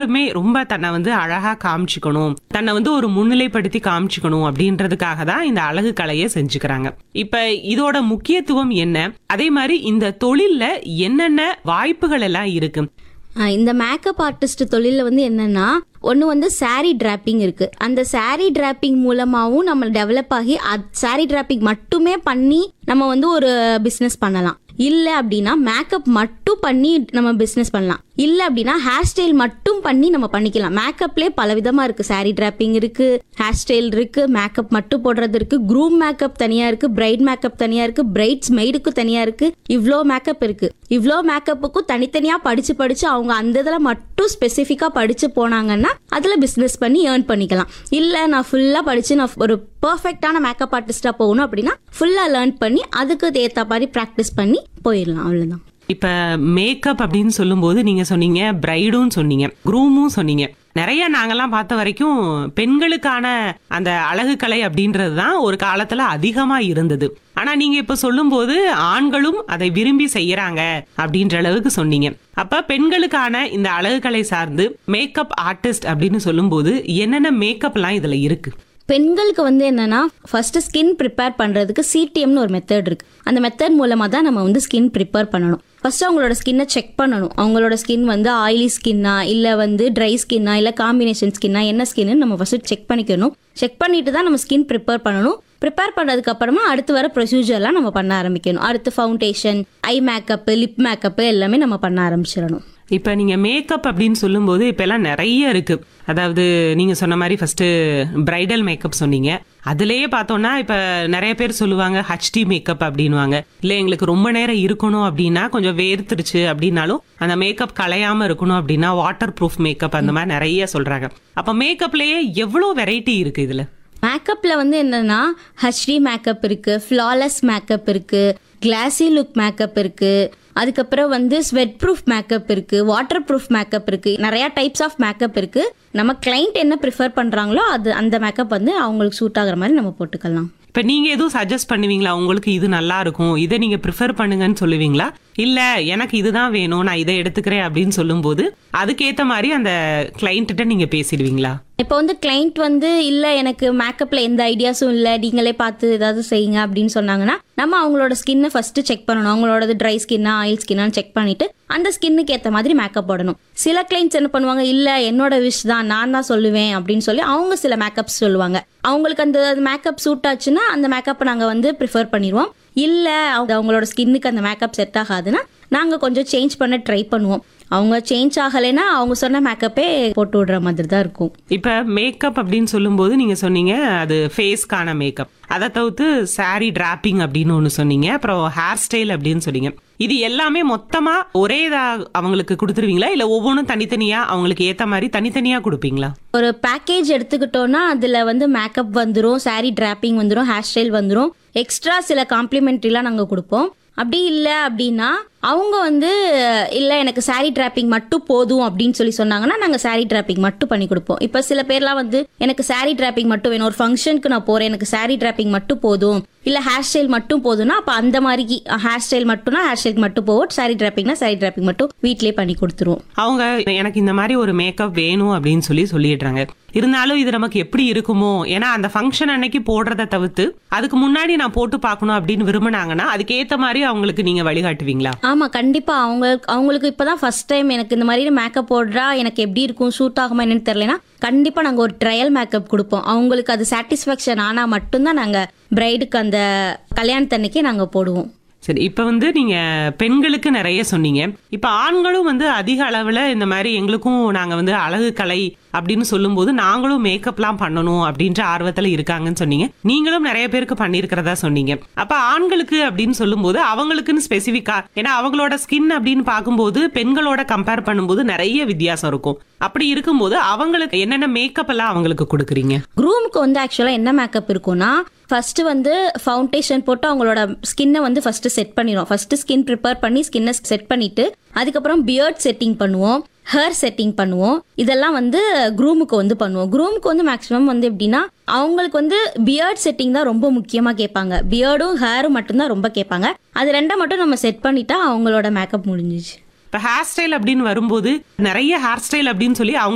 எல்லாருமே ரொம்ப தன்னை வந்து அழகா காமிச்சுக்கணும் தன்னை வந்து ஒரு முன்னிலைப்படுத்தி காமிச்சுக்கணும் அப்படின்றதுக்காக தான் இந்த அழகு கலையை செஞ்சுக்கிறாங்க இப்ப இதோட முக்கியத்துவம் என்ன அதே மாதிரி இந்த தொழில்ல என்னென்ன வாய்ப்புகள் எல்லாம் இருக்கு ஆஹ் இந்த மேக்கப் ஆர்டிஸ்ட் தொழிலில் வந்து என்னன்னா ஒன்று வந்து saree டிராப்பிங் இருக்கு அந்த saree டிராப்பிங் மூலமாகவும் நம்ம டெவலப் ஆகி அது saree டிராப்பிங் மட்டுமே பண்ணி நம்ம வந்து ஒரு பிஸ்னஸ் பண்ணலாம் இல்லை அப்படின்னா மேக்கப் மட்டும் பண்ணி நம்ம பிஸ்னஸ் பண்ணலாம் இல்லை அப்படின்னா ஹேர் ஸ்டைல் மட்டும் பண்ணி நம்ம பண்ணிக்கலாம் மேக்கப்லேயே பல விதமாக இருக்கு saree டிராப்பிங் இருக்கு ஹேர் ஸ்டைல் இருக்கு மேக்கப் மட்டும் போடுறது இருக்கு க்ரூம் மேக்கப் தனியாக இருக்கு பிரைட் மேக்கப் தனியாக இருக்கு பிரைட்ஸ் மெய்டுக்கு தனியாக இருக்கு இவ்வளோ மேக்கப் இருக்கு இவ்வளோ மேக்கப்புக்கும் தனித்தனியாக படிச்சு படிச்சு அவங்க அந்த இதில் மட்டும் ஸ்பெசிஃபிக்காக படிச்சு போனாங்கன்னா அதில் பிஸ்னஸ் பண்ணி ஏர்ன் பண்ணிக்கலாம் இல்லை நான் ஃபுல்லாக படிச்சு நான் ஒரு பர்ஃபெக்டான மேக்கப் ஆர்டிஸ்டாக போகணும் அப்படின்னா ஃபுல்லாக லேர்ன் பண்ணி அதுக்கு ஏற்ற மாதிரி ப்ராக்டிஸ் பண்ணி போயிடலாம் அவ்வளோதான் இப்ப மேக்கப் அப்படின்னு சொல்லும்போது நீங்க சொன்னீங்க பிரைடும் சொன்னீங்க க்ரூமும் சொன்னீங்க நிறைய நாங்கெல்லாம் பார்த்த வரைக்கும் பெண்களுக்கான அந்த அழகு கலை அப்படின்றது தான் ஒரு காலத்துல அதிகமா இருந்தது ஆனா நீங்க இப்ப சொல்லும்போது ஆண்களும் அதை விரும்பி செய்யறாங்க அப்படின்ற அளவுக்கு சொன்னீங்க அப்ப பெண்களுக்கான இந்த அழகு கலை சார்ந்து மேக்கப் ஆர்டிஸ்ட் அப்படின்னு சொல்லும்போது என்னென்ன மேக்கப்லாம் இதுல இருக்கு பெண்களுக்கு வந்து என்னன்னா ஃபர்ஸ்ட் ஸ்கின் ப்ரிப்பேர் பண்றதுக்கு சிடிஎம்னு ஒரு மெத்தட் இருக்கு அந்த மெத்தட் மூலமா தான் நம்ம வந்து ஸ்கின் ப்ரிப்பேர் பண்ணணும் ஃபர்ஸ்ட் அவங்களோட ஸ்கின்னை செக் பண்ணணும் அவங்களோட ஸ்கின் வந்து ஆயிலி ஸ்கின்னா இல்ல வந்து ட்ரை ஸ்கின்னா இல்ல காம்பினேஷன் ஸ்கின்னா என்ன ஸ்கின்னு நம்ம ஃபர்ஸ்ட் செக் பண்ணிக்கணும் செக் பண்ணிட்டு தான் நம்ம ஸ்கின் ப்ரிப்பேர் பண்ணணும் ப்ரிப்பேர் பண்ணதுக்கு அப்புறமா அடுத்து வர ப்ரொசீஜர்லாம் நம்ம பண்ண ஆரம்பிக்கணும் அடுத்து foundation eye makeup lip makeup எல்லாமே நம்ம பண்ண ஆரம்பிச்சிடணும் இப்ப நீங்க மேக்கப் அப்படின்னு சொல்லும்போது இப்ப எல்லாம் நிறைய இருக்கு அதாவது நீங்க சொன்ன மாதிரி ஃபர்ஸ்ட் பிரைடல் மேக்கப் சொன்னீங்க அதுலயே பார்த்தோம்னா இப்ப நிறைய பேர் சொல்லுவாங்க ஹச்டி மேக்கப் அப்படின்வாங்க இல்ல எங்களுக்கு ரொம்ப நேரம் இருக்கணும் அப்படின்னா கொஞ்சம் வேர்த்துருச்சு அப்படின்னாலும் அந்த மேக்கப் கலையாம இருக்கணும் அப்படின்னா வாட்டர் ப்ரூஃப் மேக்கப் அந்த மாதிரி நிறைய சொல்றாங்க அப்ப மேக்கப்லயே எவ்வளவு வெரைட்டி இருக்கு இதுல மேக்கப்ல வந்து என்னன்னா ஹச்டி மேக்கப் இருக்கு ஃப்ளாலெஸ் மேக்கப் இருக்கு கிளாசி லுக் மேக்கப் இருக்கு அதுக்கப்புறம் வந்து ஸ்வெட் ப்ரூஃப் மேக்கப் இருக்கு வாட்டர் ப்ரூஃப் மேக்கப் இருக்கு நிறைய டைப்ஸ் ஆஃப் மேக்கப் இருக்கு நம்ம கிளைண்ட் என்ன ப்ரிஃபர் பண்றாங்களோ அது அந்த மேக்கப் வந்து அவங்களுக்கு சூட் ஆகுற மாதிரி நம்ம போட்டுக்கலாம் இப்ப நீங்க எதுவும் சஜஸ்ட் பண்ணுவீங்களா உங்களுக்கு இது நல்லா இருக்கும் இதை நீங்க ப்ரிஃபர் பண்ணுங்கன்னு சொல்லுவீங்களா இல்ல எனக்கு இதுதான் வேணும் நான் இதை எடுத்துக்கிறேன் அப்படின்னு சொல்லும்போது அதுக்கேத்த மாதிரி அந்த கிளைண்ட்ட நீங்க பேசிடுவீங்களா இப்போ வந்து கிளைண்ட் வந்து இல்ல எனக்கு மேக்கப்ல எந்த ஐடியாஸும் இல்ல நீங்களே பார்த்து ஏதாவது செய்யுங்க அப்படின்னு சொன்னாங்கன்னா நம்ம அவங்களோட ஸ்கின்னை ஃபர்ஸ்ட் செக் பண்ணணும் அவங்களோட ட்ரை ஸ்கின்னா ஆயில் ஸ்கின்னான்னு செக் பண்ணிட்டு அந்த ஸ்கின்னுக்கு ஏத்த மாதிரி மேக்கப் போடணும் சில கிளைண்ட்ஸ் என்ன பண்ணுவாங்க இல்ல என்னோட விஷ் தான் நான் தான் சொல்லுவேன் அப்படின்னு சொல்லி அவங்க சில மேக்கப்ஸ் சொல்லுவாங்க அவங்களுக்கு அந்த மேக்கப் சூட் ஆச்சுன்னா அந்த மேக்கப் நாங்க வந்து ப்ரிஃபர் பண்ணிடுவோம் இல்ல அவங்க அவங்களோட ஸ்கின்னுக்கு அந்த மேக்கப் செட் ஆகாதுன்னா நாங்க கொஞ்சம் சேஞ்ச் பண்ண ட்ரை பண்ணுவோம் அவங்க சேஞ்ச் ஆகலைன்னா அவங்க சொன்ன மேக்கப்பே போட்டு விடுற மாதிரி தான் இருக்கும் இப்ப மேக்கப் அப்படின்னு சொல்லும்போது நீங்க சொன்னீங்க அது ஃபேஸ்க்கான மேக்கப் அதை தவிர்த்து saree டிராப்பிங் அப்படின்னு ஒன்று சொன்னீங்க அப்புறம் ஹேர் ஸ்டைல் அப்படின்னு சொன்னீங்க இது எல்லாமே மொத்தமா ஒரே இதா அவங்களுக்கு கொடுத்துருவீங்களா இல்ல ஒவ்வொன்றும் தனித்தனியா அவங்களுக்கு ஏத்த மாதிரி தனித்தனியா கொடுப்பீங்களா ஒரு பேக்கேஜ் எடுத்துக்கிட்டோம்னா அதுல வந்து மேக்கப் வந்துரும் saree டிராப்பிங் வந்துரும் ஹேர் ஸ்டைல் வந்துரும் எக்ஸ்ட்ரா சில காம்ப்ளிமெண்ட்ரிலாம் நாங்க கொடுப்போம் அப்படி இல்லை அப்படின்னா அவங்க வந்து இல்லை எனக்கு saree டிராப்பிங் மட்டும் போதும் அப்படின்னு சொல்லி சொன்னாங்கன்னா நாங்கள் saree டிராப்பிங் மட்டும் பண்ணி கொடுப்போம் இப்போ சில பேர்லாம் வந்து எனக்கு saree டிராப்பிங் மட்டும் வேணும் ஒரு ஃபங்க்ஷனுக்கு நான் போகிறேன் எனக்கு saree டிராப்பிங் மட்டும் போதும் இல்லை ஹேர் ஸ்டைல் மட்டும் போதும்னா அப்போ அந்த மாதிரி ஹேர் ஸ்டைல் மட்டும்னா ஹேர் ஸ்டைல் மட்டும் போவோம் saree டிராப்பிங்னா saree டிராப்பிங் மட்டும் வீட்டிலேயே பண்ணி கொடுத்துருவோம் அவங்க எனக்கு இந்த மாதிரி ஒரு மேக்கப் வேணும் அப்படின்னு சொல்லி சொல்லிடுறாங்க இருந்தாலும் இது நமக்கு எப்படி இருக்குமோ ஏன்னா அந்த ஃபங்க்ஷன் அன்னைக்கு போடுறத தவிர்த்து அதுக்கு முன்னாடி நான் போட்டு பார்க்கணும் அப்படின்னு விரும்பினாங்கன்னா அதுக்கு ஏத்த மாதிரி அவங்களுக்கு நீங்க வழிகாட்டுவீங்களா ஆமா கண்டிப்பா அவங்க அவங்களுக்கு இப்பதான் ஃபர்ஸ்ட் டைம் எனக்கு இந்த மாதிரி மேக்கப் போடுறா எனக்கு எப்படி இருக்கும் சூட் ஆகுமா என்னன்னு தெரியலனா கண்டிப்பா நாங்க ஒரு ட்ரையல் மேக்கப் கொடுப்போம் அவங்களுக்கு அது சாட்டிஸ்ஃபேக்ஷன் ஆனா மட்டும்தான் நாங்க பிரைடுக்கு அந்த கல்யாணத்தன்னைக்கே நாங்க போடுவோம் சரி இப்ப வந்து நீங்க பெண்களுக்கு நிறைய சொன்னீங்க இப்ப ஆண்களும் வந்து அதிக அளவுல இந்த மாதிரி எங்களுக்கும் நாங்க வந்து அழகு கலை அப்படின்னு சொல்லும்போது நாங்களும் மேக்கப்லாம் பண்ணணும் அப்படின்ற ஆர்வத்துல இருக்காங்கன்னு சொன்னீங்க நீங்களும் நிறைய பேருக்கு பண்ணியிருக்கிறதா சொன்னீங்க அப்ப ஆண்களுக்கு அப்படின்னு சொல்லும்போது அவங்களுக்குன்னு ஸ்பெசிஃபிக்கா ஏன்னா அவங்களோட ஸ்கின் அப்படின்னு பார்க்கும்போது பெண்களோட கம்பேர் பண்ணும்போது நிறைய வித்தியாசம் இருக்கும் அப்படி இருக்கும்போது அவங்களுக்கு என்னென்ன மேக்கப் எல்லாம் அவங்களுக்கு கொடுக்குறீங்க குரூமுக்கு வந்து ஆக்சுவலா என்ன மேக்கப் இருக்கும்னா ஃபர்ஸ்ட் வந்து ஃபவுண்டேஷன் போட்டு அவங்களோட ஸ்கின்னை வந்து ஃபர்ஸ்ட் செட் பண்ணிடும் ஃபர்ஸ்ட் ஸ்கின் ப்ரிப்பேர் பண்ணி ஸ்கின்னை செட் பண்ணிட்டு அதுக்கப்புறம் பியர்ட் செட்டிங் பண்ணுவோம் ஹேர் செட்டிங் பண்ணுவோம் இதெல்லாம் வந்து குரூமுக்கு வந்து பண்ணுவோம் குரூமுக்கு வந்து மேக்ஸிமம் வந்து எப்படின்னா அவங்களுக்கு வந்து பியர்ட் செட்டிங் தான் ரொம்ப முக்கியமா கேட்பாங்க பியர்டும் ஹேரும் மட்டும்தான் ரொம்ப கேட்பாங்க அது ரெண்டை மட்டும் நம்ம செட் பண்ணிட்டா அவங்களோட மேக்கப் முடிஞ்சிச்சு இப்ப ஹேர் ஸ்டைல் அப்படின்னு வரும்போது நிறைய ஹேர் ஸ்டைல் அப்படின்னு சொல்லி அவங்க